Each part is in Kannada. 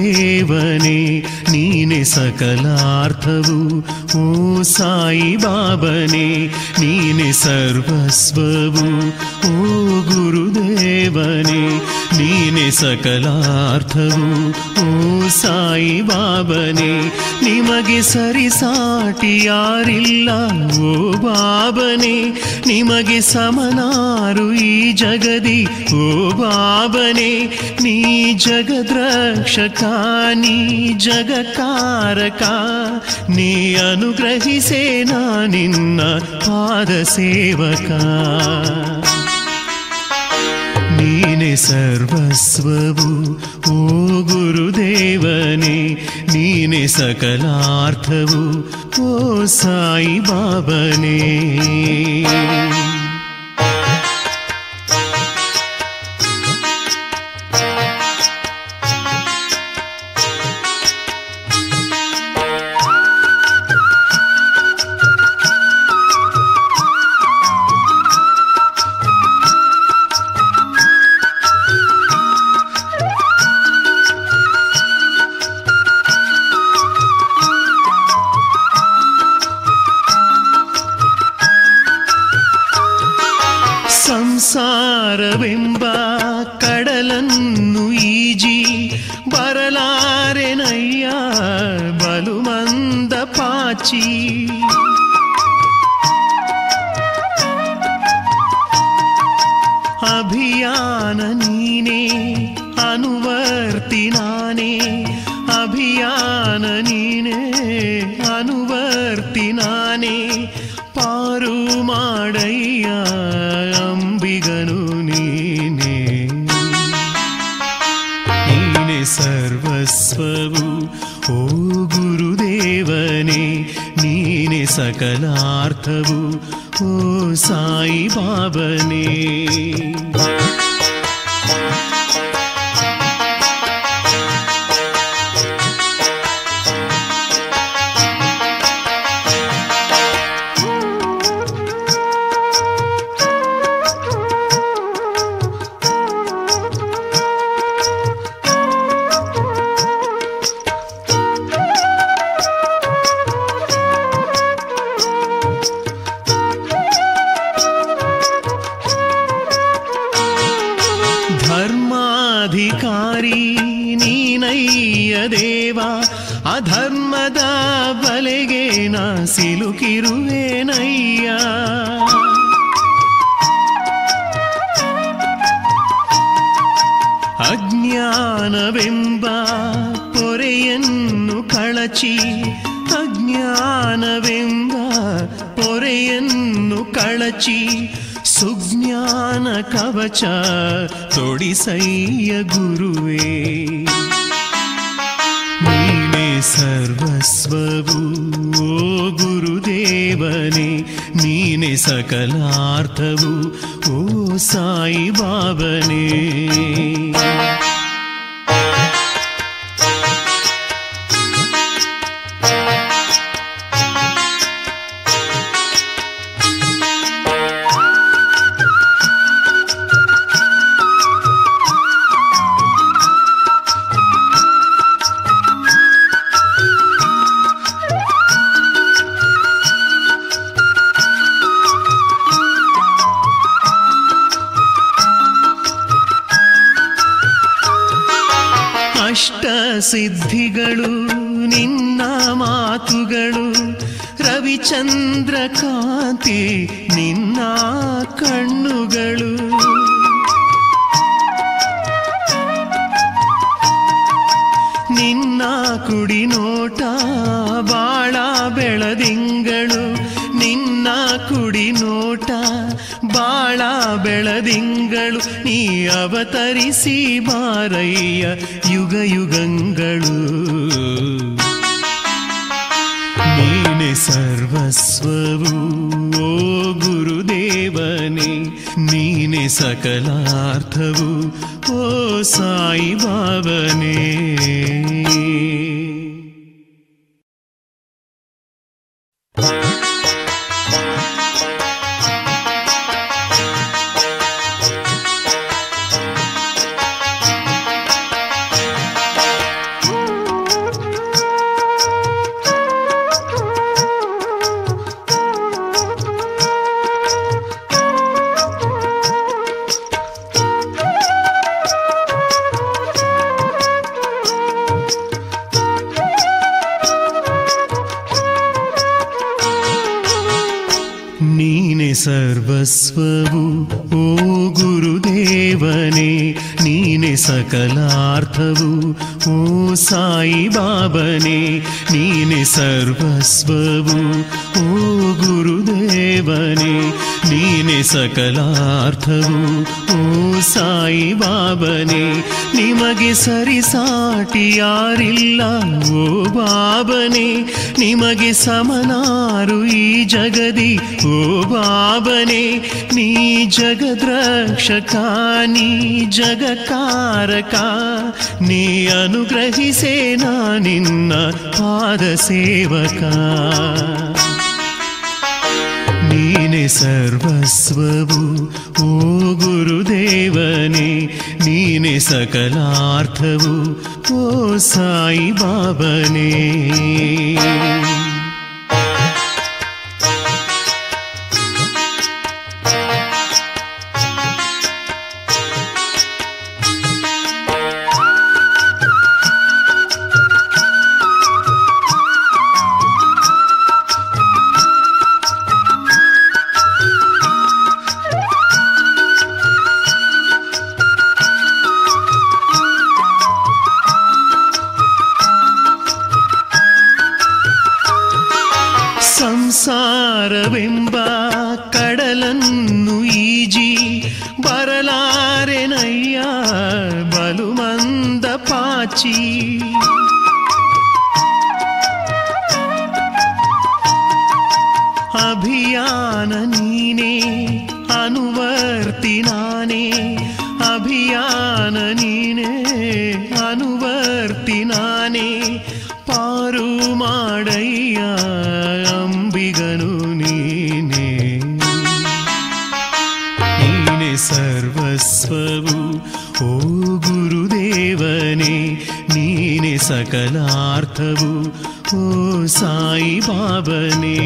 ಗುರುದೇವನೇ ನೀನೆ ಸಕಲಾರ್ಥವು ಓ ಸಾಯಿ ಬಾಬನೇ ನೀನೆ ಸರ್ವಸ್ವವು ಓ ಗುರುದೇವನೇ ನೀನೆ ಸಕಲಾರ್ಥವು ಓ ಸಾಯಿ ಬಾಬನೇ ನಿಮಗೆ ಸರಿಸಾಟಿ ಯಾರಿಲ್ಲ ಓ ಬಾಬನೇ ನಿಮಗೆ ಸಮನಾರು ಈ ಜಗದಿ ಓ ಬಾಬನೇ ನೀ ಜಗದ್ರಕ್ಷಕ ನೀ ಜಗಕಾರಕ ನೀ ಅನುಗ್ರಹಿಸೇ ನಾ ನಿನ್ನ ಪಾದ ಸೇವಕ ನೀನೆ ಸರ್ವಸ್ವವು ಓ ಗುರುದೇವನೇ ನೀನೆ ಸಕಲಾರ್ಥವು ಓ ಸಾಯಿ ಬಾಬನೇ ಸಂಸಾರವೆಂಬ ಕಡಲನ್ನು ಈಜಿ ಬರಲಾರೆನಯ್ಯ ಬಲು ಮಂದ ಪಾಚಿ ಅಭಿಯಾನ ನೀನೇ ಅನುವರ್ತಿ ನಾನೇ ಅಭಿಯಾನ ನೀನೇ ಅನುವರ್ತಿ ನಾನೇ ಪಾರು ಮಾಡಯ್ಯ ಅಂಬಿಗನು ನೀನೇ ನೀನೆ ಸರ್ವಸ್ವವು ಓ ಗುರುದೇವನೇ ನೀನೆ ಸಕಲಾರ್ಥವು ಓ ಸಾಯಿ ಬಾಬನೇ ಧರ್ಮಾಧಿಕಾರಿ ನೀನಯ್ಯ ದೇವ ಅಧರ್ಮದ ಬಲೆಗೆ ನಾ ಸಿಲುಕಿರುವೇನಯ್ಯ ಅಜ್ಞಾನವೆಂಬ ಪೊರೆಯನ್ನು ಕಳಚಿ ಅಜ್ಞಾನವೆಂಬ ಪೊರೆಯನ್ನು ಕಳಚಿ ಸುಜ್ಞಾನ ಕವಚ ತೊಡಿಸಯ್ಯ ಗುರುವೇ ನೀನೇ ಸರ್ವಸ್ವವು ಓ ಗುರುದೇವನೇ ನೀನೆ ಸಕಲಾರ್ಥವು ಓ ಸಾಯಿ ಬಾಬನೇ ಅಷ್ಟ ಸಿದ್ಧಿಗಳು ನಿನ್ನ ಮಾತುಗಳು ರವಿಚಂದ್ರ ಕಾಂತಿ ನಿನ್ನ ಕಣ್ಣುಗಳು ನಿನ್ನ ಕುಡಿ ನೋಟ ಬಾಳ ಬೆಳದಿಂಗಳು ನಿನ್ನ ಕುಡಿ ನೋಟ ಬಾಳ ಬೆಳದಿಂಗಳು ನೀ ಅವತರಿಸಿ ಬಾರಯ್ಯ ಯುಗ ಯುಗಂಗಳು ನೀನೆ ಸರ್ವಸ್ವವು ಓ ಗುರುದೇವನೇ ನೀನೆ ಸಕಲಾರ್ಥವು ಓ ಸಾಯಿ ಬಾಬನೇ Thank ಸರ್ವಸ್ವವು ಓ ಗುರುದೇವನೇ ನೀನೆ ಸಕಲಾರ್ಥವು ಓ ಸಾಯಿ ಬಾಬನೇ ನೀನೆ ಸರ್ವಸ್ವವು ಓ ಗುರುದೇವನೇ ನೀನೆ ಸಕಲಾರ್ಥವು ಓ ಸಾಯಿ ಬಾಬನೇ ನಿಮಗೆ ಸರಿಸಾಟಿ ಯಾರಿಲ್ಲ ಓ ಬಾಬನೇ ನಿಮಗೆ ಸಮನಾರು ಈ ಜಗದಿ ಓ ಬಾಬನೇ ನೀ ಜಗದ್ರಕ್ಷಕ ನೀ ಜಗಕಾರಕ ನೀ ಅನುಗ್ರಹಿಸೇ ನಾ ನಿನ್ನ ಪಾದ ಸೇವಕ ನೀನೆ ಸರ್ವಸ್ವವು ಓ ಗುರುದೇವನೇ ನೀನೆ ಸಕಲಾರ್ಥವು ಓ ಸಾಯಿ ಬಾಬನೇ ಸಂಸಾರವೆಂಬ ಕಡಲನ್ನು ಈಜಿ ಬರಲಾರೆನಯ್ಯ ಬಲು ಮಂದ ಪಾಚಿ ಅಭಿಯಾನ ನೀನೇ ಅನುವರ್ತಿ ನಾನೇ ಅಭಿಯಾನ ನೀನೇ ಅನುವರ್ತಿ ನಾನೇ ಪಾರು ಮಾಡಯ್ಯ ಅಂಬಿಗನು ನೀನೇ ನೀನೆ ಸರ್ವಸ್ವವು ಓ ಗುರುದೇವನೇ ನೀನೆ ಸಕಲಾರ್ಥವು ಓ ಸಾಯಿ ಬಾಬನೇ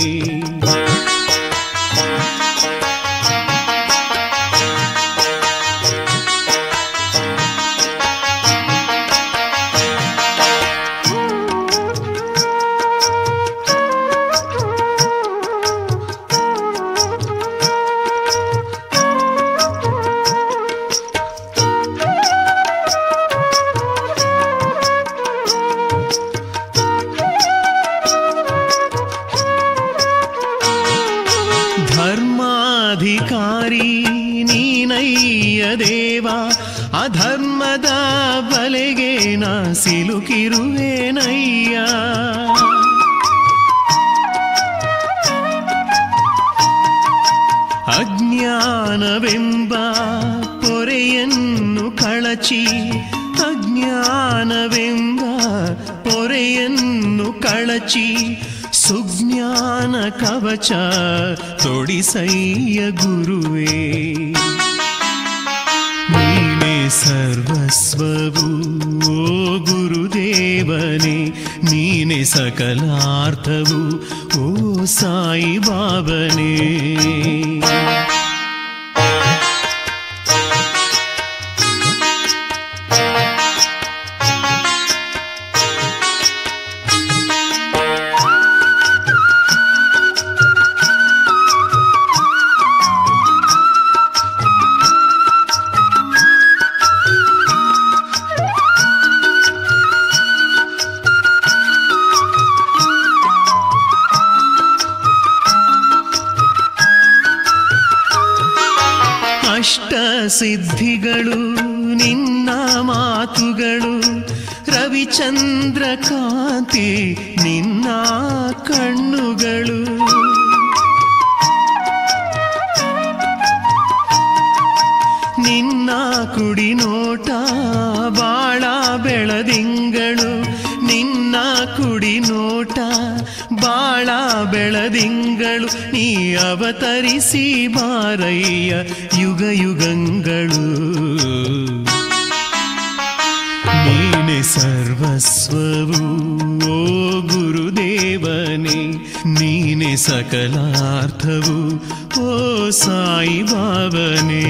ಧರ್ಮಾಧಿಕಾರಿ ನೀನಯ್ಯ ದೇವ ಅಧರ್ಮದ ಬಲೆಗೆ ನಾ ಸಿಲುಕಿರುವೇನಯ್ಯ ಅಜ್ಞಾನವೆಂಬ ಪೊರೆಯನ್ನು ಕಳಚಿ ಅಜ್ಞಾನವೆಂಬ ಪೊರೆಯನ್ನು ಕಳಚಿ ಸುಜ್ಞಾನ ಕವಚ ತೊಡಿಸಯ್ಯ ಗುರುವೇ ನೀನೇ ಸರ್ವಸ್ವವು ಓ ಗುರುದೇವನೇ ನೀನೆ ಸಕಲಾರ್ಥವು ಓ ಸಾಯಿ ಬಾಬನೇ ಅಷ್ಟ ಸಿದ್ಧಿಗಳು ನಿನ್ನ ಮಾತುಗಳು ರವಿಚಂದ್ರ ಕಾಂತಿ ನಿನ್ನ ಕಣ್ಣುಗಳು ನಿನ್ನ ಕುಡಿ ನೋಟ ಬಾಳ ಬೆಳದಿಂಗಳು ನಿನ್ನ ಕುಡಿ ನೋಟ ಬಾಳ ಬೆಳದಿಂಗಳು ನೀ ಅವತರಿಸಿ ಬಾರಯ್ಯ ಯುಗ ಯುಗಂಗಳು ನೀನೆ ಸರ್ವಸ್ವವು ಓ ಗುರುದೇವನೇ ನೀನೆ ಸಕಲಾರ್ಥವು ಓ ಸಾಯಿ ಬಾಬನೇ